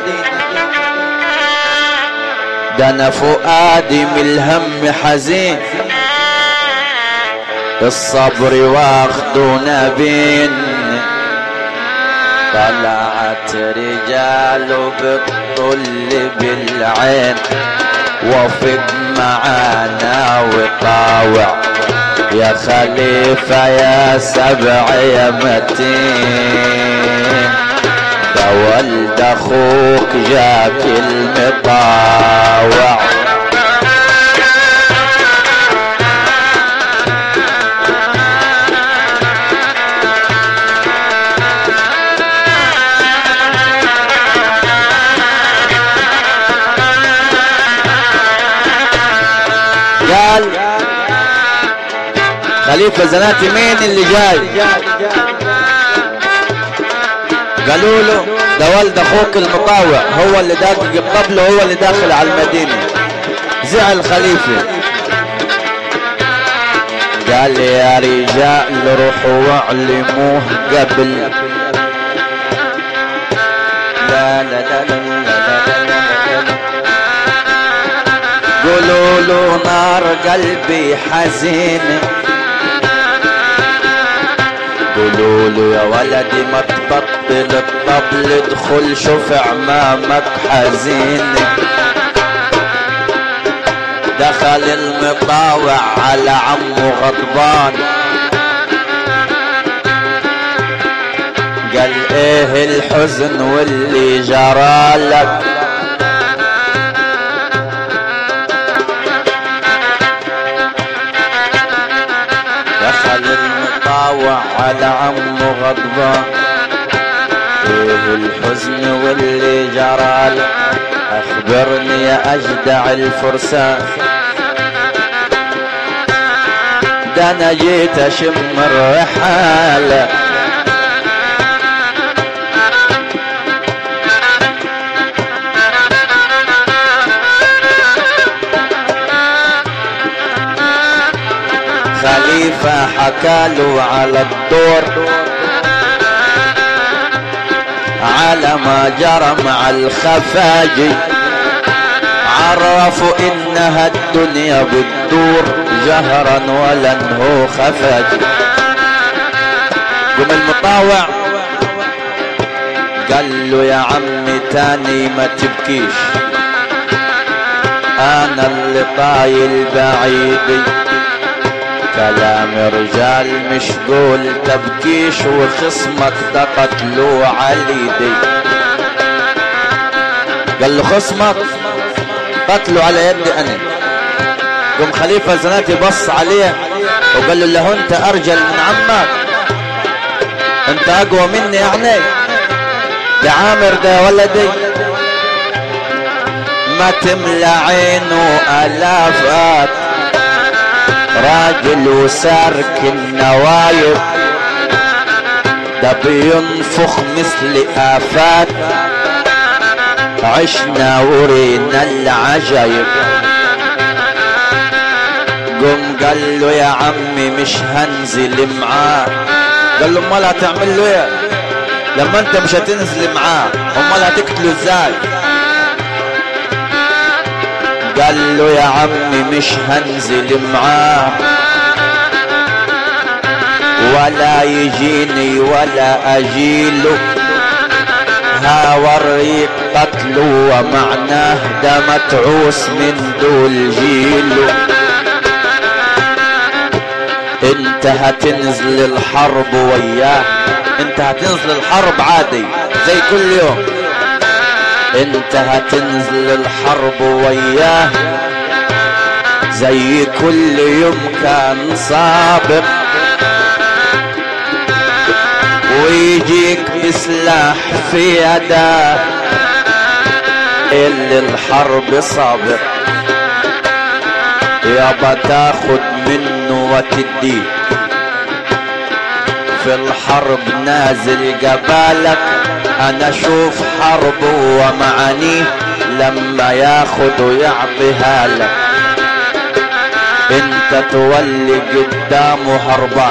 ده انا فؤادي من الهم حزين الصبر واخدونا بين طلعت رجال بالطل بالعين وفق معانا وطاوع يا خليفة يا سبع يا متين ده ولد اخوك جاك المطاوع قال خليفة زناتي مين اللي جاي قالوا له ده ولد اخوك المطاوع هو اللي داقق الطبل وهو اللي داخل على المدينة زعل خليفة قال يا رجال روحوا واعلموه قبل لا لا لا لا لا لا لا لا قولوا له نار قلبي حزين قولوا له يا ولدي ما تبطل الطبل ادخل شوف عمامك حزين دخل المطاوع على عمه غضبان قال ايه الحزن واللي جرى لك دخل المطاوع على عمه غضبان ايه الحزن واللي جرى لك اخبرني يا اجدع الفرسان ده انا جيت اشم الرحاله خليفة حكاله على الدور على ما جرى مع الخفاجي عرفوا انها الدنيا بتدور جهرا ولن هو خفاجي قم المطاوع قال له يا عمي تاني ما تبكيش انا اللي طايل بعيدي كلام رجال مش قول تبكيش وخصمك ده قتلوا علي دي قال له خصمك قتله على يدي انا قام خليفة الزناتي بص عليه وقال له له انت ارجل من عمك انت اقوى مني يعني ده عامر ده ولدي ما تملى عينه الافات راجل وسارك النوايب ده بينفخ مثل آفات عشنا ورينا العجايب قم قال له يا عمي مش هنزل معاه قال له امال هتعمل له ايه لما انت مش هتنزل معاه امال هتقتله ازاي قال له يا عمي مش هنزل معاه ولا يجيني ولا اجيله هاوريك قتله ومعناه ده متعوس من دول جيله انت هتنزل الحرب وياه انت هتنزل الحرب عادي زي كل يوم انت هتنزل الحرب وياه زي كل يوم كان سابق ويجيك بسلاح في يده اللي الحرب سابق يابا تاخد منه وتديه في الحرب نازل قبالك انا اشوف حرب ومعانيه لما ياخد ويعطيها لك انت تولي قدامه هربان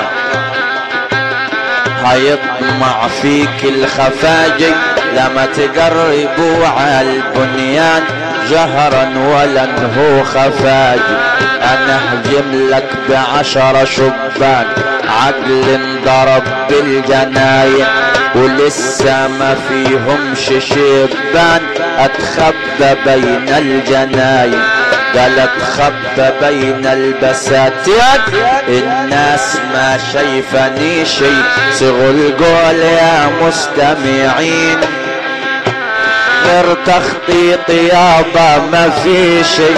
هيطمع فيك الخفاجي لما تقربوا على البنيان جهرا ولن هو خفاجي انا هجم لك بعشرة شبان عقل انضرب بالجناين ولسه ما فيهمش شبان اتخبى بين الجناين قال اتخبى بين البساتين الناس ما شايفني شي صغوا القول يا مستمعين غير تخطيط يابا ما في شي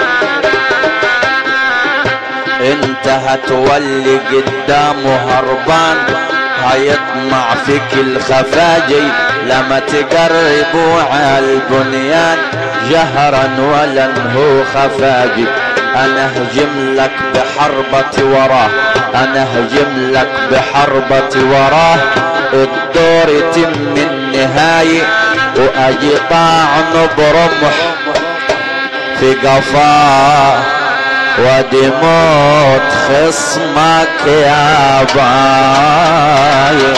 انت هتولي قدامه هربان هيطمع فيك الخفاجي لما تقربوا على البنيان جهرا ولن هو خفاجي انا هجم لك بحربتي وراه انا هجم لك بحربتي وراه الدور يتم النهاية واجي طاعن برمح في قفاه ودي موت خصمك يا باي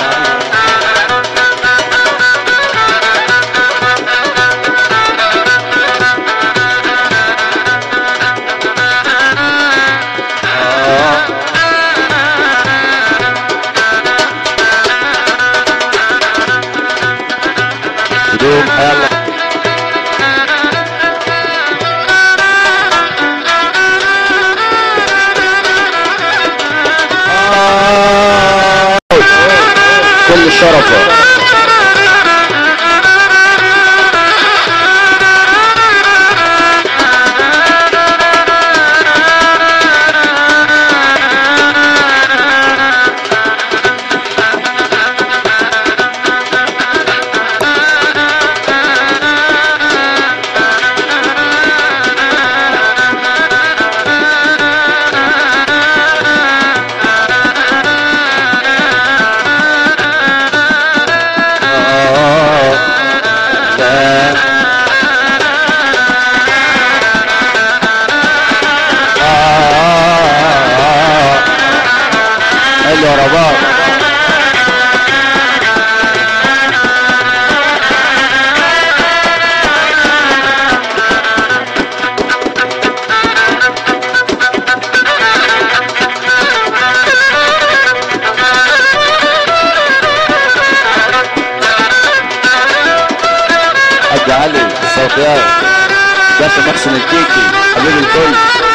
دوم يلا كل شرفه آه، لا. آه، حلو يا رباب حاج علي الصوتيات باشا محسن الكيكي حبيب الكل